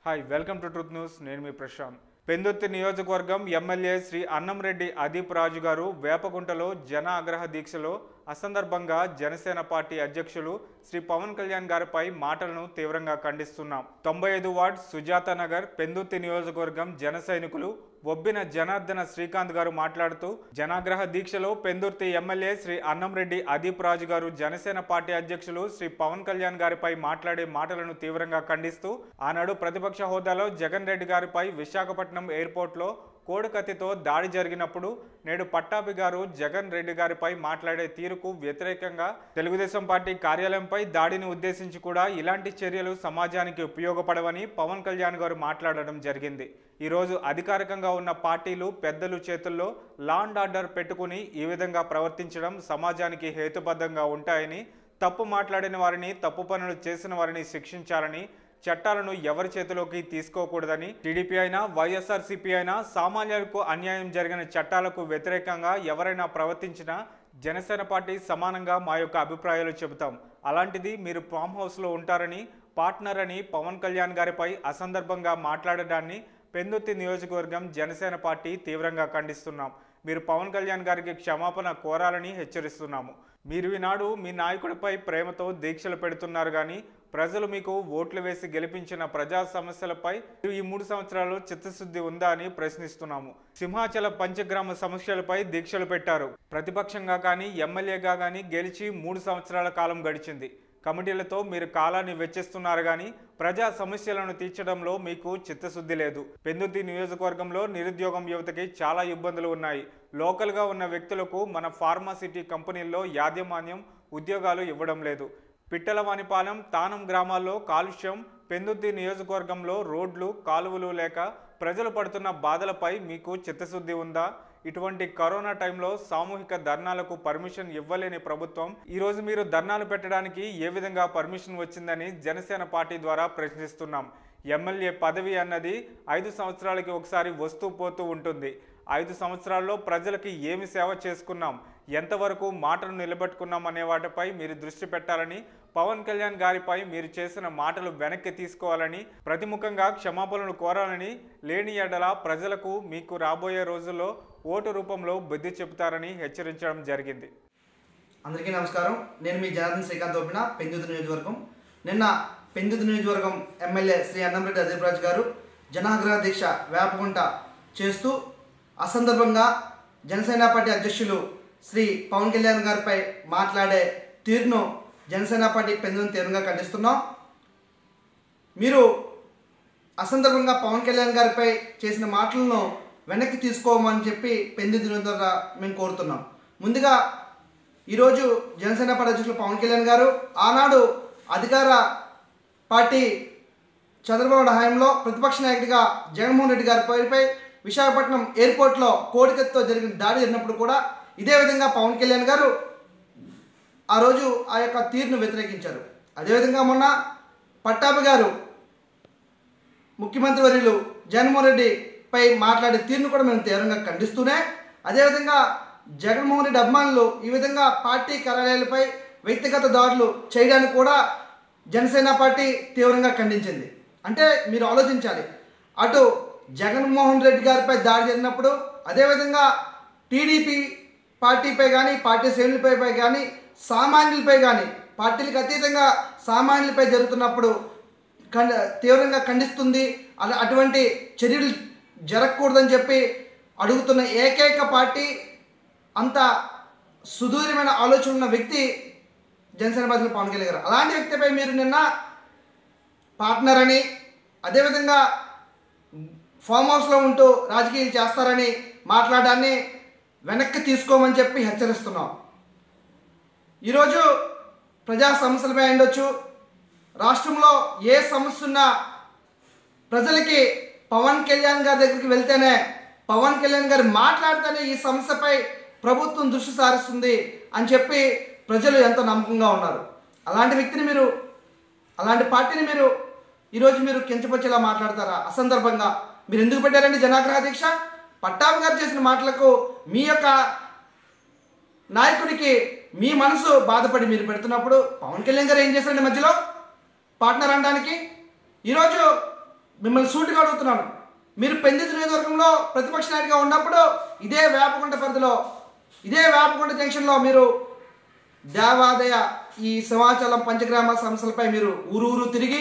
hi welcome to Truth News నేను మీ ప్రశాంత్ పెందుర్తి నియోజకవర్గం ఎమ్మెల్యే శ్రీ అన్నంరెడ్డి అదీప్ రాజు గారు వేపగుంటలో జన ఆగ్రహ దీక్షలో అసందర్భంగా జనసేన పార్టీ అధ్యక్షులు శ్రీ పవన్ కళ్యాణ్ గారిపై మాటలను తీవ్రంగా ఖండిస్తున్నాం తొంభై ఐదు వార్డ్ సుజాత నగర్ పెందుర్తి నియోజకవర్గం జన సైనికులు ఒబ్బిన జనార్దన శ్రీకాంత్ గారు మాట్లాడుతూ జనాగ్రహ దీక్షలో పెందుర్తి ఎమ్మెల్యే శ్రీ అన్నంరెడ్డి అదీప్ రాజు గారు జనసేన పార్టీ అధ్యక్షులు శ్రీ పవన్ కళ్యాణ్ గారిపై మాట్లాడే మాటలను తీవ్రంగా ఖండిస్తూ ఆనాడు ప్రతిపక్ష హోదాలో జగన్ రెడ్డి గారిపై విశాఖపట్నం ఎయిర్పోర్ట్లో కోడికత్తితో దాడి జరిగినప్పుడు నేడు పట్టాభి గారు జగన్ రెడ్డి గారిపై మాట్లాడే తీరుకు వ్యతిరేకంగా తెలుగుదేశం పార్టీ కార్యాలయంపై దాడిని ఉద్దేశించి కూడా ఇలాంటి చర్యలు సమాజానికి ఉపయోగపడవని పవన్ కళ్యాణ్ గారు మాట్లాడడం జరిగింది ఈరోజు అధికారికంగా ఉన్న పార్టీలు పెద్దలు చేతుల్లో లా అండ్ ఆర్డర్ పెట్టుకుని ఈ విధంగా ప్రవర్తించడం సమాజానికి హేతుబద్ధంగా ఉంటాయని తప్పు మాట్లాడిన వారిని తప్పు పనులు చేసిన వారిని శిక్షించాలని చట్టాలను ఎవరి చేతిలోకి తీసుకోకూడదని టీడీపీ అయినా వైఎస్ఆర్సీపీ అయినా సామాన్యులకు అన్యాయం జరిగిన చట్టాలకు వ్యతిరేకంగా ఎవరైనా ప్రవర్తించినా జనసేన పార్టీ సమానంగా మా యొక్క అభిప్రాయాలు చెబుతాం అలాంటిది మీరు ఫామ్ హౌస్లో ఉంటారని పార్ట్నర్ అని పవన్ కళ్యాణ్ గారిపై అసందర్భంగా మాట్లాడడాన్ని పెందుర్తి నియోజకవర్గం జనసేన పార్టీ తీవ్రంగా ఖండిస్తున్నాం మీరు పవన్ కళ్యాణ్ గారికి క్షమాపణ కోరాలని హెచ్చరిస్తున్నాము మీరు ఈనాడు మీ నాయకుడిపై ప్రేమతో దీక్షలు పెడుతున్నారు కానీ ప్రజలు మీకు ఓట్లు వేసి గెలిపించిన ప్రజా సమస్యలపై ఈ మూడు సంవత్సరాలు చిత్తశుద్ధి ఉందా అని ప్రశ్నిస్తున్నాము సింహాచల పంచగ్రామ సమస్యలపై దీక్షలు పెట్టారు ప్రతిపక్షంగా కానీ ఎమ్మెల్యేగా కానీ గెలిచి మూడు సంవత్సరాల కాలం గడిచింది కమిటీలతో మీరు కాలాన్ని వెచ్చిస్తున్నారు కానీ ప్రజా సమస్యలను తీర్చడంలో మీకు చిత్తశుద్ధి లేదు పెందుర్తి నియోజకవర్గంలో నిరుద్యోగం యువతకి చాలా ఇబ్బందులు ఉన్నాయి లోకల్గా ఉన్న వ్యక్తులకు మన ఫార్మాసిటీ కంపెనీల్లో యాజమాన్యం ఉద్యోగాలు ఇవ్వడం లేదు పిట్టలవానిపాలెం తానం గ్రామాల్లో కాలుష్యం పెందుర్తి నియోజకవర్గంలో రోడ్లు కాలువలు లేక ప్రజలు పడుతున్న బాధలపై మీకు చిత్తశుద్ధి ఉందా ఇటువంటి కరోనా టైంలో సామూహిక ధర్నాలకు పర్మిషన్ ఇవ్వలేని ప్రభుత్వం ఈరోజు మీరు ధర్నాలు పెట్టడానికి ఏ విధంగా పర్మిషన్ వచ్చిందని జనసేన పార్టీ ద్వారా ప్రశ్నిస్తున్నాం ఎమ్మెల్యే పదవి అన్నది ఐదు సంవత్సరాలకి ఒకసారి వస్తూ పోతూ ఉంటుంది ఐదు సంవత్సరాల్లో ప్రజలకి ఏమి సేవ చేసుకున్నాం ఎంతవరకు మాటలు నిలబెట్టుకున్నాం అనే వాటిపై మీరు దృష్టి పెట్టాలని పవన్ కళ్యాణ్ గారిపై మీరు చేసిన మాటలు వెనక్కి తీసుకోవాలని ప్రతిముఖంగా క్షమాపణలు కోరాలని లేని ఎడల ప్రజలకు మీకు రాబోయే రోజుల్లో ఓటు రూపంలో బుద్ధి చెబుతారని హెచ్చరించడం జరిగింది అందరికీ నమస్కారం నేను మీ జనార్దన్ శ్రీకాంత్ ఓపిన పెందుతు నియోజకవర్గం నిన్న పెందుతు నియోజకవర్గం ఎమ్మెల్యే శ్రీ అన్నంరెడ్డి అదిరాజ్ గారు జనాగ్రహ దీక్ష వేపకుంట చేస్తూ అసందర్భంగా జనసేన పార్టీ అధ్యక్షులు శ్రీ పవన్ కళ్యాణ్ గారిపై మాట్లాడే తీరును జనసేన పార్టీ పెందుని తీవ్రంగా ఖండిస్తున్నాం మీరు అసందర్భంగా పవన్ కళ్యాణ్ గారిపై చేసిన మాటలను వెనక్కి తీసుకోమని చెప్పి పెందు దినోదర మేము కోరుతున్నాం ముందుగా ఈరోజు జనసేన పార్టీ అధ్యక్షులు పవన్ కళ్యాణ్ గారు ఆనాడు అధికార పార్టీ చంద్రబాబు నాయుడు హయాంలో ప్రతిపక్ష నాయకుడిగా జగన్మోహన్ రెడ్డి గారి పేరుపై విశాఖపట్నం ఎయిర్పోర్ట్లో కోడికత్తితో జరిగిన దాడి జరిగినప్పుడు కూడా ఇదే విధంగా పవన్ కళ్యాణ్ గారు ఆ రోజు ఆ యొక్క తీరును వ్యతిరేకించారు అదేవిధంగా మొన్న పట్టాభి గారు ముఖ్యమంత్రి వర్యులు జగన్మోహన్ రెడ్డిపై మాట్లాడే తీరును కూడా మేము తీవ్రంగా ఖండిస్తూనే అదేవిధంగా జగన్మోహన్ రెడ్డి అభిమానులు ఈ విధంగా పార్టీ కార్యాలయాలపై వ్యక్తిగత దాడులు చేయడానికి కూడా జనసేన పార్టీ తీవ్రంగా ఖండించింది అంటే మీరు ఆలోచించాలి అటు జగన్మోహన్ రెడ్డి గారిపై దాడి జరిగినప్పుడు అదేవిధంగా టీడీపీ పార్టీపై కానీ పార్టీ శ్రేణులపై కానీ సామాన్యులపై కానీ పార్టీలకు అతీతంగా సామాన్యులపై జరుగుతున్నప్పుడు ఖండ తీవ్రంగా ఖండిస్తుంది అలా అటువంటి చర్యలు జరగకూడదని చెప్పి అడుగుతున్న ఏకైక పార్టీ అంత సుదూరమైన ఆలోచన ఉన్న వ్యక్తి జనసేన పార్టీ పవన్ కళ్యాణ్ గారు అలాంటి వ్యక్తిపై మీరు నిన్న పార్ట్నర్ అని అదేవిధంగా ఫామ్ హౌస్లో ఉంటూ రాజకీయాలు చేస్తారని మాట్లాడాన్ని వెనక్కి తీసుకోమని చెప్పి హెచ్చరిస్తున్నాం ఈరోజు ప్రజా సమస్యలపై ఉండొచ్చు రాష్ట్రంలో ఏ సమస్య ఉన్నా ప్రజలకి పవన్ కళ్యాణ్ గారి దగ్గరికి వెళ్తేనే పవన్ కళ్యాణ్ గారు మాట్లాడితేనే ఈ సమస్యపై ప్రభుత్వం దృష్టి సారిస్తుంది అని చెప్పి ప్రజలు ఎంతో నమ్మకంగా ఉన్నారు అలాంటి వ్యక్తిని మీరు అలాంటి పార్టీని మీరు ఈరోజు మీరు కించపరిచేలా మాట్లాడతారా అసందర్భంగా మీరు ఎందుకు పెట్టారండి జనాగ్రహ దీక్ష పట్టాభి గారు చేసిన మాటలకు మీ యొక్క నాయకుడికి మీ మనసు బాధపడి మీరు పెడుతున్నప్పుడు పవన్ కళ్యాణ్ గారు ఏం చేశారండి మధ్యలో పార్ట్నర్ అనడానికి ఈరోజు మిమ్మల్ని సూటిగా అడుగుతున్నాను మీరు పెందిత నియోజకవర్గంలో ప్రతిపక్ష నాయకుడిగా ఉన్నప్పుడు ఇదే వేపకుంట పరిధిలో ఇదే వేపకుంట జంక్షన్లో మీరు దేవాదాయ ఈ సింహాచలం పంచగ్రామ సంస్థలపై మీరు ఊరు ఊరు తిరిగి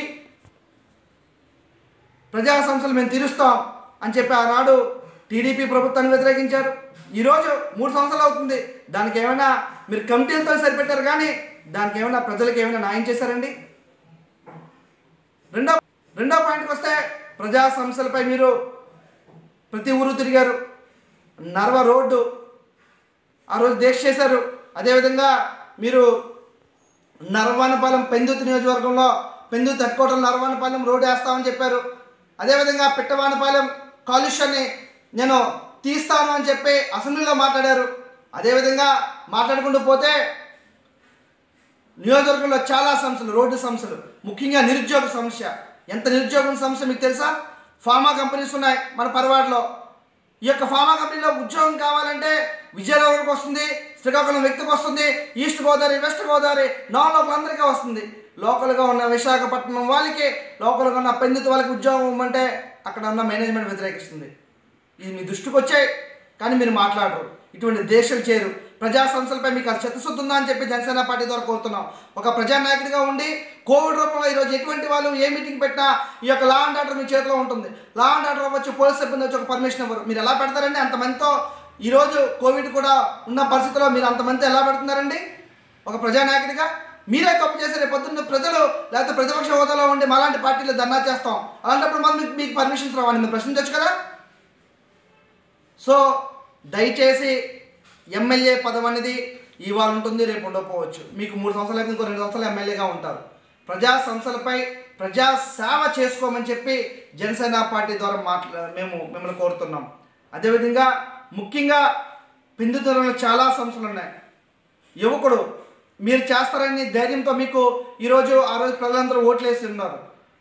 ప్రజా సంస్థలు మేము తీరుస్తాం అని చెప్పి ఆనాడు టీడీపీ ప్రభుత్వాన్ని వ్యతిరేకించారు ఈరోజు మూడు సంవత్సరాలు అవుతుంది దానికి ఏమైనా మీరు కమిటీలతో సరిపెట్టారు కానీ దానికి ఏమైనా ప్రజలకు ఏమైనా న్యాయం చేశారండి రెండో రెండో పాయింట్కి వస్తే ప్రజా సంస్థలపై మీరు ప్రతి ఊరు తిరిగారు నర్వ రోడ్డు ఆ రోజు దీక్ష చేశారు అదేవిధంగా మీరు నరవానపాలెం పెందుతు నియోజకవర్గంలో Pendurthi head quarter Naravanapalem road వేస్తామని చెప్పారు అదేవిధంగా పిట్టవానపాలెం కాలుష్యాన్ని నేను తీస్తాను అని చెప్పి అసెంబ్లీలో మాట్లాడారు అదేవిధంగా మాట్లాడుకుంటూ పోతే నియోజకవర్గంలో చాలా సమస్యలు రోడ్డు సమస్యలు ముఖ్యంగా నిరుద్యోగ సమస్య ఎంత నిరుద్యోగం సమస్య మీకు తెలుసా ఫార్మా కంపెనీస్ ఉన్నాయి మన పరవాడలో ఈ యొక్క ఫార్మా కంపెనీలో ఉద్యోగం కావాలంటే విజయనగరంకి వస్తుంది శ్రీకాకుళం వ్యక్తికి వస్తుంది east Godavari west Godavari non local అందరికీ వస్తుంది లోకల్గా ఉన్న విశాఖపట్నం వాళ్ళకి లోకల్గా ఉన్న పెందుతు వాళ్ళకి ఉద్యోగం ఇవ్వమంటే అక్కడ ఉన్న మేనేజ్మెంట్ వ్యతిరేకిస్తుంది ఇది మీ దృష్టికి వచ్చాయి కానీ మీరు మాట్లాడరు ఇటువంటి దేశాలు చేయరు ప్రజా సంస్థలపై మీకు అది చిత్తశుద్ధి ఉందా అని చెప్పి జనసేన పార్టీ ద్వారా కోరుతున్నాం ఒక ప్రజానాయకుడిగా ఉండి కోవిడ్ రూపంలో ఈరోజు ఎటువంటి వాళ్ళు ఏ మీటింగ్ పెట్టినా ఈ యొక్క లా అండ్ ఆర్డర్ మీ చేతిలో ఉంటుంది లా అండ్ ఆర్డర్ అవ్వచ్చు పోలీస్ సిబ్బంది వచ్చి ఒక పర్మిషన్ ఇవ్వరు మీరు ఎలా పెడతారండి అంతమందితో ఈరోజు కోవిడ్ కూడా ఉన్న పరిస్థితిలో మీరు అంతమందితో ఎలా పెడుతున్నారండి ఒక ప్రజానాయకుడిగా మీరే తప్పు చేసి రేపు పొద్దున్న ప్రజలు లేకపోతే ప్రతిపక్ష హోదాలో ఉండి మాలాంటి పార్టీలు ధర్నా చేస్తాం అలాంటప్పుడు మనం మీకు మీకు పర్మిషన్స్ రావాలి మీరు ప్రశ్నించవచ్చు కదా సో దయచేసి ఎమ్మెల్యే పదవి అనేది ఇవాళ ఉంటుంది రేపు ఉండకపోవచ్చు మీకు మూడు సంవత్సరాలు అయితే ఇంకో రెండు సంవత్సరాలు ఎమ్మెల్యేగా ఉంటారు ప్రజా సంస్థలపై ప్రజా సేవ చేసుకోమని చెప్పి జనసేన పార్టీ ద్వారా మాట్లా మేము మిమ్మల్ని కోరుతున్నాం అదేవిధంగా ముఖ్యంగా పిందుతులలో చాలా సంస్థలు ఉన్నాయి యువకుడు మీరు చేస్తారని ధైర్యంతో మీకు ఈరోజు ఆ రోజు ప్రజలందరూ ఓట్లు వేసి ఉన్నారు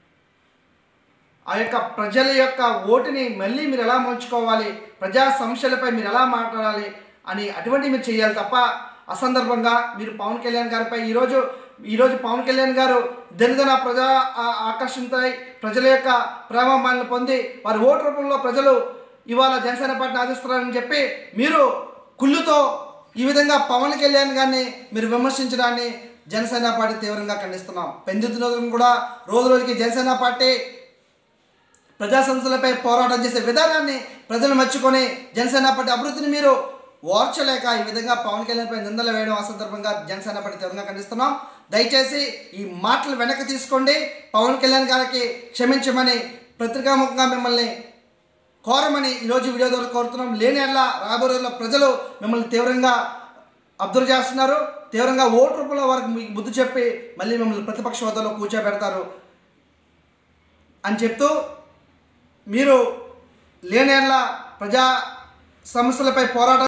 ఆ యొక్క ప్రజల యొక్క ఓటుని మళ్ళీ మీరు ఎలా మలుచుకోవాలి ప్రజా సమస్యలపై మీరు ఎలా మాట్లాడాలి అని అటువంటి మీరు చేయాలి తప్ప అసందర్భంగా మీరు పవన్ కళ్యాణ్ గారిపై ఈరోజు ఈరోజు పవన్ కళ్యాణ్ గారు దనిదన ప్రజా ఆ- ఆకర్షితులై ప్రజల యొక్క ప్రేమమాలను పొంది వారి ఓటు రూపంలో ప్రజలు ఇవాళ జనసేన పార్టీని ఆదిస్తున్నారని చెప్పి మీరు కుళ్ళుతో ఈ విధంగా పవన్ కళ్యాణ్ గారిని మీరు విమర్శించడాన్ని జనసేన పార్టీ తీవ్రంగా ఖండిస్తున్నాం పెందుతున్న కూడా రోజు రోజుకి జనసేన పార్టీ ప్రజా సంస్థలపై పోరాటం చేసే విధానాన్ని ప్రజలు మెచ్చుకొని జనసేన పార్టీ అభివృద్ధిని మీరు ఓర్చలేక ఈ విధంగా పవన్ కళ్యాణ్పై నిందలు వేయడం ఆ సందర్భంగా జనసేన పార్టీ తీవ్రంగా ఖండిస్తున్నాం దయచేసి ఈ మాటలు వెనక్కి తీసుకోండి పవన్ కళ్యాణ్ గారికి క్షమించమని పత్రికాముఖంగా మిమ్మల్ని కోరమని ఈరోజు వీడియో ద్వారా కోరుతున్నాం లేని ఎల్లా రాబోయే రోజుల్లో ప్రజలు మిమ్మల్ని తీవ్రంగా అబ్జర్వ్ చేస్తున్నారు తీవ్రంగా ఓటు రూపంలో వారికి మీకు బుద్ధి చెప్పి మళ్ళీ మిమ్మల్ని ప్రతిపక్ష హోదాలో కూర్చోబెడతారు అని చెప్తూ మీరు లేనేళ్ళ ప్రజా సమస్యలపై పోరాటం